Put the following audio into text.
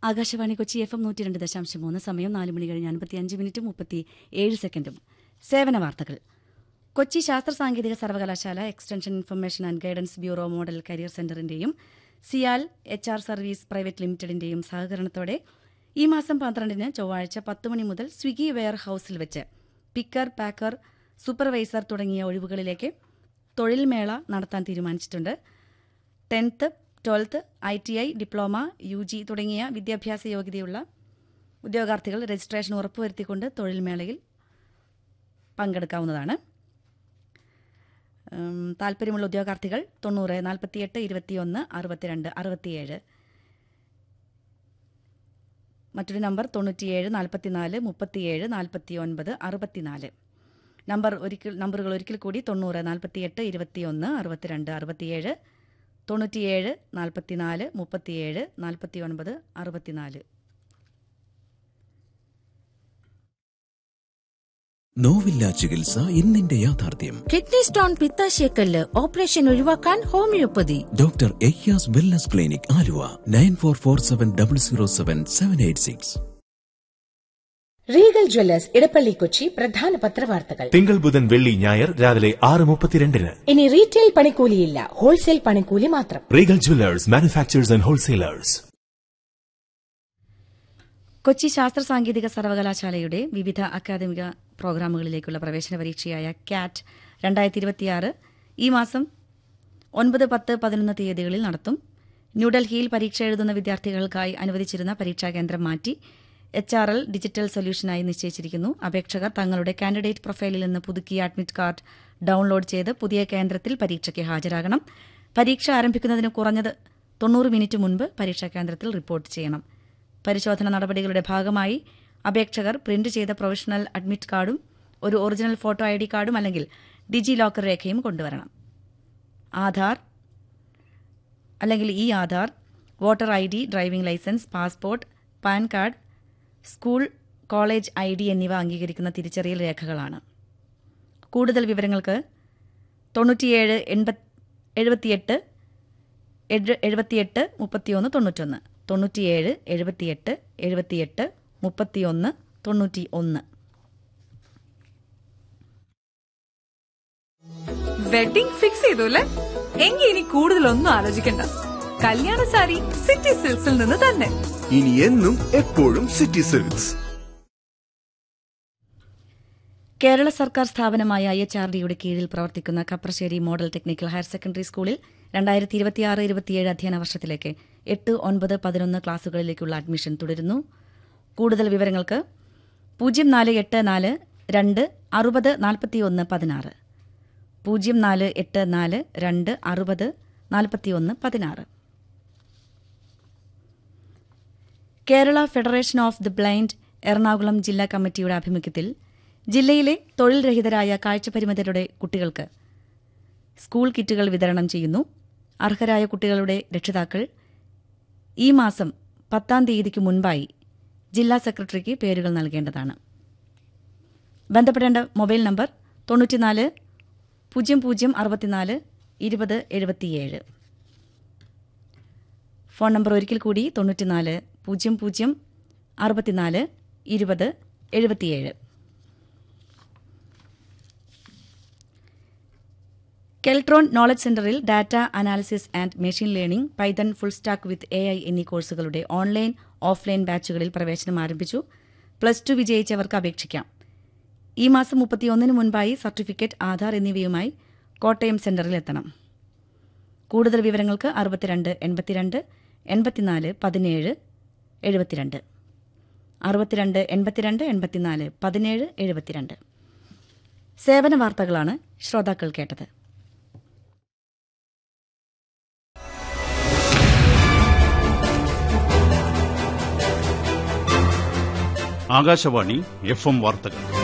Akashvani Kochi F M നൂറ്റി രണ്ട് ദശാംശം മൂന്ന് സമയം നാല് മണി കഴിഞ്ഞ് അൻപത്തി അഞ്ച് മിനിറ്റും മുപ്പത്തി ഏഴ് സെക്കൻഡും സേവന വാർത്തകൾ കൊച്ചി ശാസ്ത്ര സാങ്കേതിക സർവകലാശാല extension information and guidance bureau model career സെന്ററിന്റെയും CIAL H R service private ലിമിറ്റഡിന്റെയും സഹകരണത്തോടെ ഈ മാസം പന്ത്രണ്ടിന് ചൊവ്വാഴ്ച പത്ത് മണി മുതൽ സ്വിഗ്ഗി വെയർ ഹൌസിൽ വെച്ച് പിക്കർ പാക്കർ സൂപ്പർവൈസർ തുടങ്ങിയ ഒഴിവുകളിലേക്ക് തൊഴിൽ മേള നടത്താൻ തീരുമാനിച്ചിട്ടുണ്ട് tenth twelfth I T I diploma U G തുടങ്ങിയ വിദ്യാഭ്യാസ യോഗ്യതയുള്ള ഉദ്യോഗാർത്ഥികൾ രജിസ്ട്രേഷൻ ഉറപ്പുവരുത്തിക്കൊണ്ട് തൊഴിൽ മേളയിൽ പങ്കെടുക്കാവുന്നതാണ് ഉം, താല്പര്യമുള്ള ഉദ്യോഗാർത്ഥികൾ തൊണ്ണൂറ് നാൽപ്പത്തിയെട്ട് ഇരുപത്തിയൊന്ന് അറുപത്തിരണ്ട് അറുപത്തിയേഴ് മറ്റൊരു നമ്പർ തൊണ്ണൂറ്റിയേഴ് നാൽപ്പത്തിനാല് മുപ്പത്തിയേഴ് നാൽപ്പത്തി ഒൻപത് അറുപത്തിനാല് നമ്പർ ഒരിക്കൽ നമ്പറുകൾ ഒരിക്കൽ കൂടി തൊണ്ണൂറ് നാൽപ്പത്തിയെട്ട് ഇരുപത്തിയൊന്ന് അറുപത്തിരണ്ട് അറുപത്തിയേഴ് തൊണ്ണൂറ്റിയേഴ് നാൽപ്പത്തിനാല് മുപ്പത്തിയേഴ് നാൽപ്പത്തി ഒൻപത് അറുപത്തിനാല് നോവില്ല ചികിത്സ ഇന്നിന്റെ യാഥാർത്ഥ്യം കിഡ്നി സ്റ്റോൺ പിത്താശയക്കല്ല് ഓപ്പറേഷൻ ഒഴിവാക്കാൻ homeopathy doctor Ayyas wellness clinic Aluva nine four four seven double zero seven seven eight six Regal jewellers Edappally Kochi പ്രധാന പത്രവാർത്തകൾ തിങ്കൾ ബുധൻ വെള്ളി ഞായർ രാവിലെ ആറ് മുപ്പത്തിരണ്ടിന് ഇനി റീറ്റെയിൽ പണിക്കൂലിയില്ല ഹോൾസെയിൽ പണിക്കൂലി മാത്രം Regal jewellers manufacturers and wholesalers Kochi ശാസ്ത്ര സാങ്കേതിക സർവകലാശാലയുടെ വിവിധ അക്കാദമിക പ്രോഗ്രാമുകളിലേക്കുള്ള പ്രവേശന പരീക്ഷയായ കാറ്റ് രണ്ടായിരത്തി ഇരുപത്തിയാറ് ഈ മാസം ഒൻപത് പത്ത് പതിനൊന്ന് തീയതികളിൽ നടത്തും ന്യൂഡൽഹിയിൽ പരീക്ഷ എഴുതുന്ന വിദ്യാർത്ഥികൾക്കായി അനുവദിച്ചിരുന്ന പരീക്ഷാ കേന്ദ്രം മാറ്റി എച്ച് ആർ എൽ ഡിജിറ്റൽ സൊല്യൂഷനായി നിശ്ചയിച്ചിരിക്കുന്നു അപേക്ഷകർ തങ്ങളുടെ കാൻഡിഡേറ്റ് പ്രൊഫൈലിൽ നിന്ന് പുതുക്കിയ അഡ്മിറ്റ് കാർഡ് ഡൌൺലോഡ് ചെയ്ത് പുതിയ കേന്ദ്രത്തിൽ പരീക്ഷയ്ക്ക് ഹാജരാകണം പരീക്ഷ ആരംഭിക്കുന്നതിന് കുറഞ്ഞത് തൊണ്ണൂറ് മിനിറ്റ് മുൻപ് പരീക്ഷാ കേന്ദ്രത്തിൽ റിപ്പോർട്ട് ചെയ്യണം പരിശോധന നടപടികളുടെ ഭാഗമായി അപേക്ഷകർ പ്രിന്റ് ചെയ്ത പ്രൊഫഷണൽ അഡ്മിറ്റ് കാർഡും ഒരു ഒറിജിനൽ ഫോട്ടോ ഐ ഡി കാർഡും അല്ലെങ്കിൽ ഡിജി ലോക്കർ രേഖയും കൊണ്ടുവരണം ആധാർ അല്ലെങ്കിൽ ഈ Aadhaar voter I D driving licence passport PAN card school college I D എന്നിവ അംഗീകരിക്കുന്ന തിരിച്ചറിയൽ രേഖകളാണ് കൂടുതൽ വിവരങ്ങൾക്ക് തൊണ്ണൂറ്റിയേഴ് എൺപത് എഴുപത്തിയെട്ട് എഴ്- എഴുപത്തിയെട്ട് മുപ്പത്തിയൊന്ന് തൊണ്ണൂറ്റൊന്ന് തൊണ്ണൂറ്റിയേഴ് എഴുപത്തിയെട്ട് എഴുപത്തിയെട്ട് മുപ്പത്തിയൊന്ന് തൊണ്ണൂറ്റി ഒന്ന് വെഡിംഗ് ഫിക്സ് ചെയ്തു അല്ലേ എങ്കിൽ ഇനി കൂടുതലൊന്നും ആലോചിക്കണ്ട കല്യാണ സാരി സിറ്റി സിൽക്സിൽ നിന്ന് തന്നെ ഇനി എന്നും എപ്പോഴും സിറ്റി സിൽക്സ് കേരള സർക്കാർ സ്ഥാപനമായ ഐ എച്ച് ആർ ഡിയുടെ കീഴിൽ പ്രവർത്തിക്കുന്ന Kaprassery model technical higher secondary സ്കൂളിൽ രണ്ടായിരത്തി ഇരുപത്തിയാറ് ഇരുപത്തിയേഴ് അധ്യയന വർഷത്തിലേക്ക് എട്ട് ഒൻപത് പതിനൊന്ന് ക്ലാസുകളിലേക്കുള്ള അഡ്മിഷൻ തുടരുന്നു കൂടുതൽ വിവരങ്ങൾക്ക് പൂജ്യം നാല് എട്ട് നാല് രണ്ട് അറുപത് നാൽപ്പത്തിയൊന്ന് പതിനാറ് പൂജ്യം നാല് എട്ട് നാല് രണ്ട് അറുപത് നാൽപ്പത്തിയൊന്ന് പതിനാറ് Kerala federation of the blind Ernakulam ജില്ലാ കമ്മിറ്റിയുടെ ആഭിമുഖ്യത്തിൽ ജില്ലയിലെ തൊഴിൽ രഹിതരായ കാഴ്ചപരിമിതരുടെ കുട്ടികൾക്ക് സ്കൂൾ കിറ്റുകൾ വിതരണം ചെയ്യുന്നു അർഹരായ കുട്ടികളുടെ രക്ഷിതാക്കൾ ഈ മാസം പത്താം തീയതിക്ക് മുൻപായി ജില്ലാ സെക്രട്ടറിക്ക് പേരുകൾ നൽകേണ്ടതാണ് ബന്ധപ്പെടേണ്ട മൊബൈൽ നമ്പർ തൊണ്ണൂറ്റിനാല് പൂജ്യം പൂജ്യം അറുപത്തിനാല് ഇരുപത് എഴുപത്തിയേഴ് ഫോൺ നമ്പർ ഒരിക്കൽ കൂടി തൊണ്ണൂറ്റിനാല് പൂജ്യം പൂജ്യം അറുപത്തിനാല് ഇരുപത് എഴുപത്തിയേഴ് കെൽട്രോൺ നോളജ് സെന്ററിൽ data analysis and machine learning Python full stack with A I എന്നീ കോഴ്സുകളുടെ ഓൺലൈൻ ഓഫ്ലൈൻ ബാച്ചുകളിൽ പ്രവേശനം ആരംഭിച്ചു പ്ലസ് ടു വിജയിച്ചവർക്ക് അപേക്ഷിക്കാം ഈ മാസം മുപ്പത്തിയൊന്നിന് മുൻപായി സർട്ടിഫിക്കറ്റ് ആധാർ എന്നിവയുമായി കോട്ടയം സെന്ററിൽ എത്തണം കൂടുതൽ വിവരങ്ങൾക്ക് അറുപത്തിരണ്ട് എൺപത്തിരണ്ട് എൺപത്തിനാല് പതിനേഴ് എഴുപത്തിരണ്ട് അറുപത്തിരണ്ട് എൺപത്തിരണ്ട് എൺപത്തിനാല് പതിനേഴ് എഴുപത്തിരണ്ട് സേവന വാർത്തകളാണ് ശ്രോതാക്കൾ കേട്ടത് ആകാശവാണി എഫ് എം വാർത്തകൾ